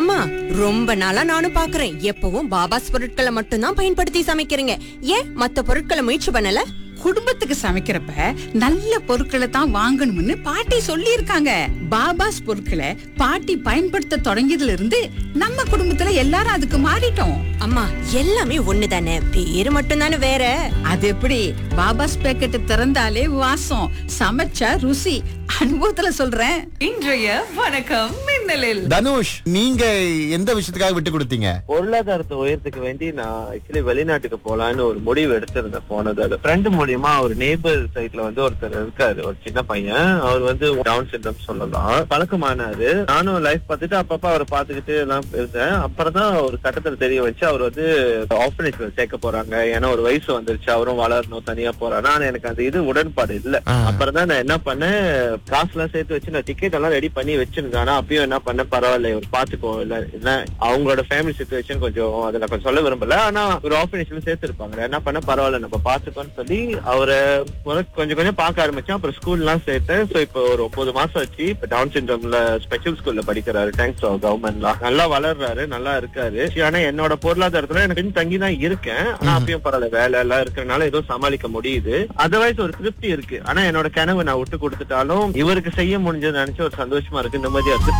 ஆமா ரொம்ப நாளா நானும் பாக்குறேன் எப்பவும் பாபாஸ் பொருட்களை மட்டும்தான் பயன்படுத்தி சமைக்கிறீங்க ஏன் மத்த பொருட்களை முயற்சி பண்ணல குடும்பத்துக்கு சமைக்கிறப்ப நல்ல பொருட்களை தான் வாங்கணும்னு பாட்டி சொல்லியிருக்காங்க பாபாஸ் பொருட்களை பாட்டி பயன்படுத்த தொடங்கியதுல இருந்து நம்ம குடும்பத்துல எல்லாரும் அதுக்கு மாறிட்டோம் அம்மா எல்லாமே ஒண்ணுதானே பேரு மட்டும்தானே வேற அது எப்படி பாபாஸ் பேக்கெட் திறந்தாலே வாசம் சமைச்சா ருசி அனுபவத்துல சொல்றேன் இன்றைய வணக்கம் மின்னலில் தனுஷ் நீங்க எந்த விஷயத்துக்காக விட்டு கொடுத்தீங்க பொருளாதாரத்தை உயர்த்துக்க வேண்டி நான் ஆக்சுவலி வெளிநாட்டுக்கு போலான்னு ஒரு முடிவு எடுத்திருந்தேன் போனது ஃப்ரெண்டு மூலியமா ஒரு நேபர் சைட்ல வந்து ஒருத்தர் இருக்காரு ஒரு சின்ன பையன் அவர் வந்து டவுன் சிண்ட்ரம் சொல்லலாம் பழக்கமானாரு நானும் லைஃப் பார்த்துட்டு அப்பப்ப அவரை பார்த்துக்கிட்டு எல்லாம் இருந்தேன் அப்புறம் தான் ஒரு கட்டத்துல தெரிய வச்சு அவர் வந்து ஆஃபனேஜ்ல சேர்க்க போறாங்க ஏன்னா ஒரு வயசு வந்துருச்சு அவரும் வளரணும் தனியா போறாரு ஆனா எனக்கு அந்த இது உடன்பாடு இல்ல ஆ. அப்புறம் தான் நான் என்ன பண்ணேன் காசு எல்லாம் சேர்த்து வச்சு நான் டிக்கெட் எல்லாம் ரெடி பண்ணி வச்சிருந்தேன் ஆனா அப்பயும் என்ன பண்ண பரவாயில்ல இவர் பாத்துக்கோ இல்ல இல்ல அவங்களோட ஃபேமிலி சுச்சுவேஷன் கொஞ்சம் அதுல கொஞ்சம் சொல்ல விரும்பல ஆனா ஒரு ஆஃபனேஜ்ல சேர்த்திருப்பாங்க என்ன பண்ண பரவாயில்ல நம்ம பாத்துக்கோன்னு சொல்லி அவரை முத கொஞ்சம் கொஞ்சம் பார்க்க ஆரம்பிச்சேன் அப்புறம் ஸ்கூல் எல்லாம் சேர்த்தேன் சோ இப்போ ஒரு ஒன்பது மாசம் ஆச்சு இப்ப டவுன் சிண்ட்ரோம்ல ஸ்பெஷல் ஸ்கூல்ல படிக்கிறாரு தேங்க்ஸ் கவர்மெண்ட்லாம் நல்லா வளர்றாரு நல்லா இருக்காரு ஆனா என்னோட பொருளாதாரத்துல எனக்கு கொஞ்சம் தங்கி தான் இருக்கேன் ஆனா அப்பயும் பரவாயில்ல வேலை எல்லாம் இருக்கறனால ஏதோ சமாளிக்க முடியுது அதர்வைஸ் ஒரு திருப்தி இருக்கு ஆனா என்னோட கனவு நான் விட்டு கொடுத்துட்டாலும் இவருக்கு செய்ய முடிஞ்சது நினைச்சு ஒரு சந்தோஷமா இருக்கு நிம்மதியா இருக்கு